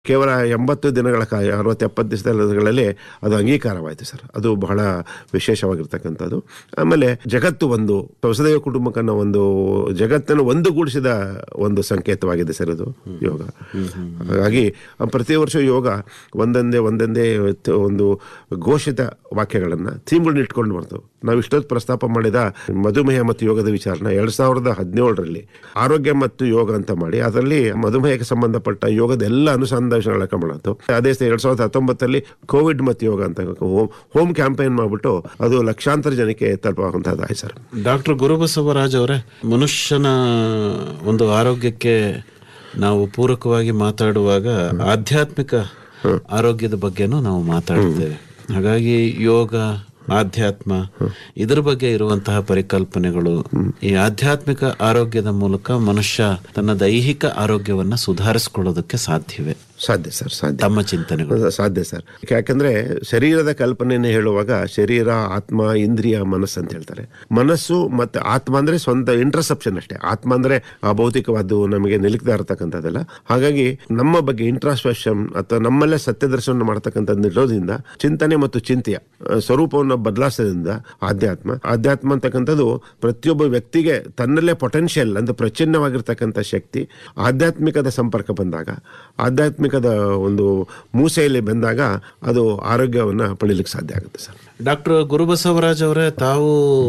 ಕೇವಲ ಎಂಬತ್ತು ದಿನಗಳ ಕಾಲ ಅರವತ್ತು ಎಪ್ಪತ್ತು ದಿವಸಗಳಲ್ಲಿ ಅದು ಅಂಗೀಕಾರವಾಯಿತು ಸರ್ ಅದು ಬಹಳ ವಿಶೇಷವಾಗಿರ್ತಕ್ಕಂಥದ್ದು ಆಮೇಲೆ ಜಗತ್ತು ಒಂದು ವಸುದೈವ ಕುಟುಂಬಕ್ಕನ್ನ ಒಂದು ಜಗತ್ತನ್ನು ಒಂದುಗೂಡಿಸಿದ ಒಂದು ಸಂಕೇತವಾಗಿದೆ ಸರ್ ಇದು ಯೋಗ ಹಾಗಾಗಿ ಪ್ರತಿ ವರ್ಷ ಯೋಗ ಒಂದೊಂದೇ ಒಂದೊಂದೇ ತ- ಒಂದು ಘೋಷಿತ ವಾಕ್ಯಗಳನ್ನು ಥೀಮ್ಗಳನ್ನ ಇಟ್ಕೊಂಡು ಬರ್ತವೆ ನಾವು ಇಷ್ಟೊತ್ತು ಪ್ರಸ್ತಾಪ ಮಾಡಿದ ಮಧುಮೇಹ ಮತ್ತು ಯೋಗದ ವಿಚಾರನ ಎರಡ್ ಸಾವಿರದ ಹದಿನೇಳರಲ್ಲಿ ಆರೋಗ್ಯ ಮತ್ತು ಯೋಗ ಅಂತ ಮಾಡಿ ಅದರಲ್ಲಿ ಮಧುಮೇಹಕ್ಕೆ ಸಂಬಂಧಪಟ್ಟ ಯೋಗದ ಎಲ್ಲ ಅನುಸಂಧಾನಗಳ ಮಾಡತ್ತು ಅದೇ ಸ- ಎರಡ್ ಸಾವಿರದ ಹತ್ತೊಂಬತ್ತರಲ್ಲಿ ಕೋವಿಡ್ ಮತ್ತು ಯೋಗ ಅಂತ ಹೋಮ್ ಹೋಮ್ ಕ್ಯಾಂಪೇನ್ ಮಾಡಿಬಿಟ್ಟು ಅದು ಲಕ್ಷಾಂತರ ಜನಕ್ಕೆ ತಲುಪುವಂತಹದ್ದಾಯ್ತು ಸರ್ ಡಾಕ್ಟರ್ ಗುರುಬಸವರಾಜ್ ಅವರೇ ಮನುಷ್ಯನ ಒಂದು ಆರೋಗ್ಯಕ್ಕೆ ನಾವು ಪೂರಕವಾಗಿ ಮಾತಾಡುವಾಗ ಆಧ್ಯಾತ್ಮಿಕ ಆರೋಗ್ಯದ ಬಗ್ಗೆನೂ ನಾವು ಮಾತಾಡ್ತೇವೆ ಹಾಗಾಗಿ ಯೋಗ ಆಧ್ಯಾತ್ಮ ಇದರ ಬಗ್ಗೆ ಇರುವಂತಹ ಪರಿಕಲ್ಪನೆಗಳು ಈ ಆಧ್ಯಾತ್ಮಿಕ ಆರೋಗ್ಯದ ಮೂಲಕ ಮನುಷ್ಯ ತನ್ನ ದೈಹಿಕ ಆರೋಗ್ಯವನ್ನ ಸುಧಾರಿಸಿಕೊಳ್ಳೋದಕ್ಕೆ ಸಾಧ್ಯವೇ ಸಾಧ್ಯ ಸರ್ ಸಾಧ್ಯ ತಮ್ಮ ಚಿಂತನೆಗಳು ಸಾಧ್ಯ ಸರ್ ಯಾಕಂದ್ರೆ ಶರೀರದ ಕಲ್ಪನೆಯನ್ನು ಹೇಳುವಾಗ ಶರೀರ ಆತ್ಮ ಇಂದ್ರಿಯ ಮನಸ್ಸು ಅಂತ ಹೇಳ್ತಾರೆ ಮನಸ್ಸು ಮತ್ತೆ ಆತ್ಮ ಅಂದ್ರೆ ಸ್ವಂತ ಇಂಟ್ರಸೆಪ್ಷನ್ ಅಷ್ಟೇ ಆತ್ಮ ಅಂದ್ರೆ ಆ ಭೌತಿಕವಾದ್ದು ನಮಗೆ ನಿಲುಕ್ತಾ ಇರತಕ್ಕಂಥದ್ದಲ್ಲ ಹಾಗಾಗಿ ನಮ್ಮ ಬಗ್ಗೆ ಇಂಟ್ರಾಸ್ಪೆಷನ್ ಅಥವಾ ನಮ್ಮಲ್ಲೇ ಸತ್ಯದರ್ಶನ ಮಾಡತಕ್ಕಂಥದ್ದು ಇರೋದ್ರಿಂದ ಚಿಂತನೆ ಮತ್ತು ಚಿಂತೆಯ ಆ, ಸ್ವರೂಪವನ್ನು ಬದಲಾಯಿಸೋದ್ರಿಂದ ಆಧ್ಯಾತ್ಮ ಆಧ್ಯಾತ್ಮ ಅಂತಕ್ಕಂಥದ್ದು ಪ್ರತಿಯೊಬ್ಬ ವ್ಯಕ್ತಿಗೆ ತನ್ನಲ್ಲೇ ಪೊಟೆನ್ಷಿಯಲ್ ಅಂದ್ರೆ ಪ್ರಚನ್ನವಾಗಿರ್ತಕ್ಕಂಥ ಶಕ್ತಿ ಆಧ್ಯಾತ್ಮಿಕದ ಸಂಪರ್ಕ ಬಂದಾಗ ಆಧ್ಯಾತ್ಮಿಕದ ಒಂದು ಮೂಸೆಯಲ್ಲಿ ಬಂದಾಗ ಅದು ಆರೋಗ್ಯವನ್ನು ಪಡೀಲಿಕ್ಕೆ ಸಾಧ್ಯ ಆಗುತ್ತೆ ಸರ್ ಡಾಕ್ಟರ್ ಗುರುಬಸವರಾಜ್ ಅವರೇ ತಾವು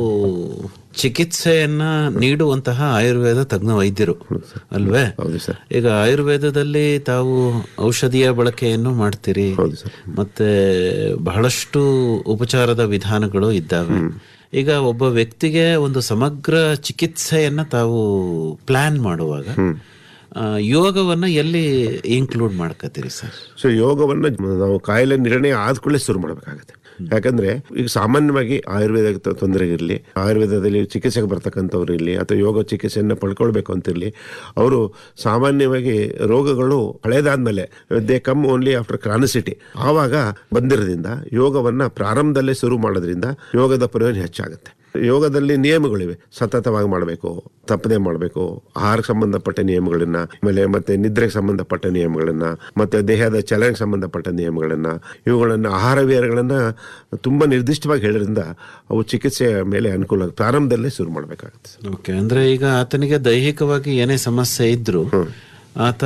ಚಿಕಿತ್ಸೆಯನ್ನ ನೀಡುವಂತಹ ಆಯುರ್ವೇದ ತಜ್ಞ ವೈದ್ಯರು ಅಲ್ವೇ ಹೌದು ಸರ್ ಈಗ ಆಯುರ್ವೇದದಲ್ಲಿ ತಾವು ಔಷಧಿಯ ಬಳಕೆಯನ್ನು ಮಾಡ್ತೀರಿ ಹೌದು ಸರ್ ಮತ್ತೆ ಬಹಳಷ್ಟು ಉಪಚಾರದ ವಿಧಾನಗಳು ಇದ್ದಾವೆ ಈಗ ಒಬ್ಬ ವ್ಯಕ್ತಿಗೆ ಒಂದು ಸಮಗ್ರ ಚಿಕಿತ್ಸೆಯನ್ನ ತಾವು ಪ್ಲಾನ್ ಮಾಡುವಾಗ ಆ, ಯೋಗವನ್ನ ಎಲ್ಲಿ ಇನ್ಕ್ಲೂಡ್ ಮಾಡ್ಕತ್ತೀರಿ ಸರ್ ಸೊ ಯೋಗವನ್ನು ನಾವು ಕಾಯಿಲೆ ನಿರ್ಣಯ ಆದ್ಕೊಳ್ಳೆ ಶುರು ಮಾಡಬೇಕಾಗುತ್ತೆ ಯಾಕಂದ್ರೆ ಈಗ ಸಾಮಾನ್ಯವಾಗಿ ಆಯುರ್ವೇದ ತೊಂದರೆ ಇರಲಿ ಆಯುರ್ವೇದದಲ್ಲಿ ಚಿಕಿತ್ಸೆಗೆ ಬರ್ತಕ್ಕಂಥವ್ರು ಇರಲಿ ಅಥವಾ ಯೋಗ ಚಿಕಿತ್ಸೆಯನ್ನು ಪಡ್ಕೊಳ್ಬೇಕು ಅಂತಿರಲಿ ಅವರು ಸಾಮಾನ್ಯವಾಗಿ ರೋಗಗಳು ಹಳೇದಾದ್ಮೇಲೆ they come only after chronicity ಆವಾಗ ಬಂದಿರೋದ್ರಿಂದ ಯೋಗವನ್ನ ಪ್ರಾರಂಭದಲ್ಲೇ ಶುರು ಮಾಡೋದ್ರಿಂದ ಯೋಗದ ಪ್ರಯೋಜನ ಹೆಚ್ಚಾಗುತ್ತೆ ಯೋಗದಲ್ಲಿ ನಿಯಮಗಳಿವೆ ಸತತವಾಗಿ ಮಾಡಬೇಕು ತಪ್ಪದೆ ಮಾಡಬೇಕು ಆಹಾರಕ್ಕೆ ಸಂಬಂಧಪಟ್ಟ ನಿಯಮಗಳನ್ನ ಆಮೇಲೆ ಮತ್ತೆ ನಿದ್ರೆಗೆ ಸಂಬಂಧಪಟ್ಟ ನಿಯಮಗಳನ್ನ ಮತ್ತೆ ದೇಹದ ಚಲನೆಗೆ ಸಂಬಂಧಪಟ್ಟ ನಿಯಮಗಳನ್ನ ಇವುಗಳನ್ನ ಆಹಾರ ವಿಹಾರಗಳನ್ನ ತುಂಬಾ ನಿರ್ದಿಷ್ಟವಾಗಿ ಹೇಳೋದ್ರಿಂದ ಅವು ಚಿಕಿತ್ಸೆಯ ಮೇಲೆ ಅನುಕೂಲ ಪ್ರಾರಂಭದಲ್ಲೇ ಶುರು ಮಾಡಬೇಕಾಗುತ್ತೆ ಓಕೆ ಅಂದ್ರೆ ಈಗ ಆತನಿಗೆ ದೈಹಿಕವಾಗಿ ಏನೇ ಸಮಸ್ಯೆ ಇದ್ರು ಆತ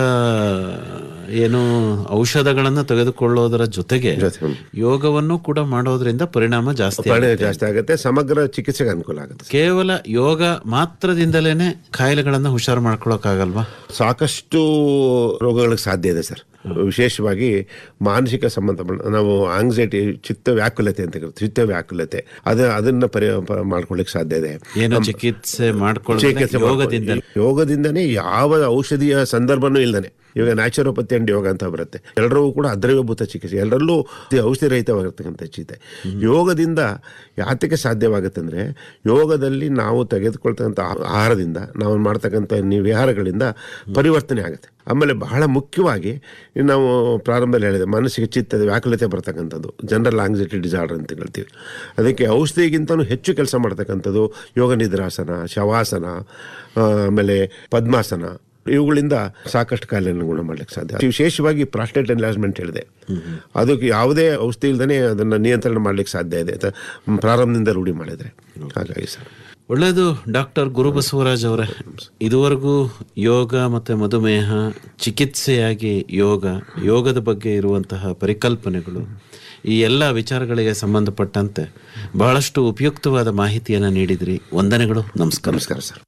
ಏನು ಔಷಧಗಳನ್ನು ತೆಗೆದುಕೊಳ್ಳೋದರ ಜೊತೆಗೆ ಜೊತೆ, ಹ್ಮ್. ಯೋಗವನ್ನು ಕೂಡ ಮಾಡೋದ್ರಿಂದ ಪರಿಣಾಮ ಜಾಸ್ತಿ ಆಗುತ್ತೆ. ಪರಿಣಾಮ ಜಾಸ್ತಿ ಆಗುತ್ತೆ ಸಮಗ್ರ ಚಿಕಿತ್ಸೆಗೆ ಅನುಕೂಲ ಆಗುತ್ತೆ ಕೇವಲ ಯೋಗ ಮಾತ್ರದಿಂದಲೇನೆ ಕಾಯಿಲೆಗಳನ್ನ ಹುಷಾರು ಮಾಡ್ಕೊಳಕ್ಕಾಗಲ್ವಾ ಸಾಕಷ್ಟು ರೋಗಗಳಿಗೆ ಸಾಧ್ಯ ಇದೆ ಸರ್ ವಿಶೇಷವಾಗಿ ಮಾನಸಿಕ ಸಂಬಂಧ ನಾವು ಆಂಗ್ಸೈಟಿ ಚಿತ್ತ ವ್ಯಾಕುಲತೆ ಅಂತ ಕರಿತೀವಿ ಚಿತ್ತ ವ್ಯಾಕುಲತೆ ಅದ ಅದನ್ನ ಪರಿ ಪ- ಮಾಡ್ಕೊಳ್ಳಿಕ್ಕೆ ಸಾಧ್ಯ ಇದೆ ಏನು ಚಿಕಿತ್ಸೆ ಮಾಡ್ಕೊಳ್ಳೋದ್ರೆ ಚಿಕಿತ್ಸೆ ಯೋಗದಿಂದ ಮಾಡ್ಕೊಳ್ಳಿ. ಯೋಗದಿಂದನೇ ಯಾವ ಔಷಧಿಯ ಸಂದರ್ಭನೂ ಇಲ್ದಾನೆ ಇವಾಗ ನ್ಯಾಚುರೋಪತಿ ಅಂಡ್ ಯೋಗ ಅಂತ ಬರುತ್ತೆ ಎಲ್ಲರೂ ಕೂಡ ಅದ್ರವ್ಯಭೂತ ಚಿಕಿತ್ಸೆ ಎಲ್ಲರಲ್ಲೂ ಇದು ಔಷಧಿ ರಹಿತವಾಗಿರ್ತಕ್ಕಂಥ ಚಿತೆ ಯೋಗದಿಂದ ಯಾತಕ್ಕೆ ಸಾಧ್ಯವಾಗುತ್ತೆ ಅಂದ್ರೆ ಯೋಗದಲ್ಲಿ ನಾವು ತೆಗೆದುಕೊಳ್ತಕ್ಕಂಥ ಆಹಾರದಿಂದ ನಾವು ಮಾಡ್ತಕ್ಕಂಥ ನಿ- ವಿಹಾರಗಳಿಂದ ಪರಿವರ್ತನೆ ಆಗುತ್ತೆ ಆಮೇಲೆ ಬಹಳ ಮುಖ್ಯವಾಗಿ ನಾವು ಪ್ರಾರಂಭದಲ್ಲಿ ಹೇಳಿದೆ ಮನಸ್ಸಿಗೆ ಚಿತ್ತದ ವ್ಯಾಕುಲತೆ ಬರ್ತಕ್ಕಂಥದ್ದು ಜನರಲ್ ಆಂಗ್ಸೈಟಿ ಡಿಸಾರ್ಡರ್ ಅಂತ ಹೇಳ್ತೀವಿ ಅದಕ್ಕೆ ಔಷಧಿಗಿಂತನೂ ಹೆಚ್ಚು ಕೆಲಸ ಮಾಡ್ತಕ್ಕಂಥದ್ದು ಯೋಗ ನಿದ್ರಾಸನ ಶವಾಸನ ಆ, ಆಮೇಲೆ ಪದ್ಮಾಸನ ಇವುಗಳಿಂದ ಸಾಕಷ್ಟು ಕಾಯಿಲೆಯನ್ನು ಗುಣ ಮಾಡ್ಲಿಕ್ಕೆ ಸಾಧ್ಯ ವಿಶೇಷವಾಗಿ ಪ್ರಾಸ್ಟೇಟ್ ಎನ್ಲಾಜ್ಮೆಂಟ್ ಹೇಳಿದೆ ಅದಕ್ಕೆ ಯಾವುದೇ ಔಷಧಿ ಇಲ್ದೇ ಅದನ್ನು ನಿಯಂತ್ರಣ ಮಾಡ್ಲಿಕ್ಕೆ ಸಾಧ್ಯ ಇದೆ ಅಂತ ಪ್ರಾರಂಭದಿಂದ ರೂಢಿ ಮಾಡಿದ್ರೆ ಹಾಗಾಗಿ ಸರ್ ಒಳ್ಳೆಯದು ಡಾಕ್ಟರ್ ಗುರುಬಸವರಾಜ್ ಅವರೇ ಇದುವರೆಗೂ ಯೋಗ ಮತ್ತೆ ಮಧುಮೇಹ ಚಿಕಿತ್ಸೆಯಾಗಿ ಯೋಗ ಯೋಗದ ಬಗ್ಗೆ ಇರುವಂತಹ ಪರಿಕಲ್ಪನೆಗಳು ಈ ಎಲ್ಲ ವಿಚಾರಗಳಿಗೆ ಸಂಬಂಧಪಟ್ಟಂತೆ ಬಹಳಷ್ಟು ಉಪಯುಕ್ತವಾದ ಮಾಹಿತಿಯನ್ನು ನೀಡಿದ್ರಿ ವಂದನೆಗಳು ನಮಸ್ಕಾರ ನಮಸ್ಕಾರ ಸರ್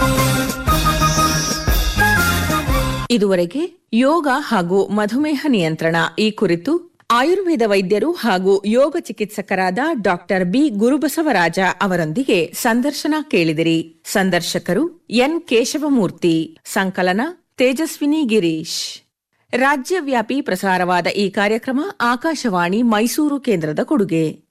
ಇದುವರೆಗೆ ಯೋಗ ಹಾಗೂ ಮಧುಮೇಹ ನಿಯಂತ್ರಣ ಈ ಕುರಿತು ಆಯುರ್ವೇದ ವೈದ್ಯರು ಹಾಗೂ ಯೋಗ ಚಿಕಿತ್ಸಕರಾದ ಡಾಕ್ಟರ್ ಬಿ ಗುರುಬಸವರಾಜ ಅವರೊಂದಿಗೆ ಸಂದರ್ಶನ ಕೇಳಿದಿರಿ ಸಂದರ್ಶಕರು ಎನ್ ಕೇಶವಮೂರ್ತಿ ಸಂಕಲನ ತೇಜಸ್ವಿನಿ ಗಿರೀಶ್ ರಾಜ್ಯವ್ಯಾಪಿ ಪ್ರಸಾರವಾದ ಈ ಕಾರ್ಯಕ್ರಮ ಆಕಾಶವಾಣಿ ಮೈಸೂರು ಕೇಂದ್ರದ ಕೊಡುಗೆ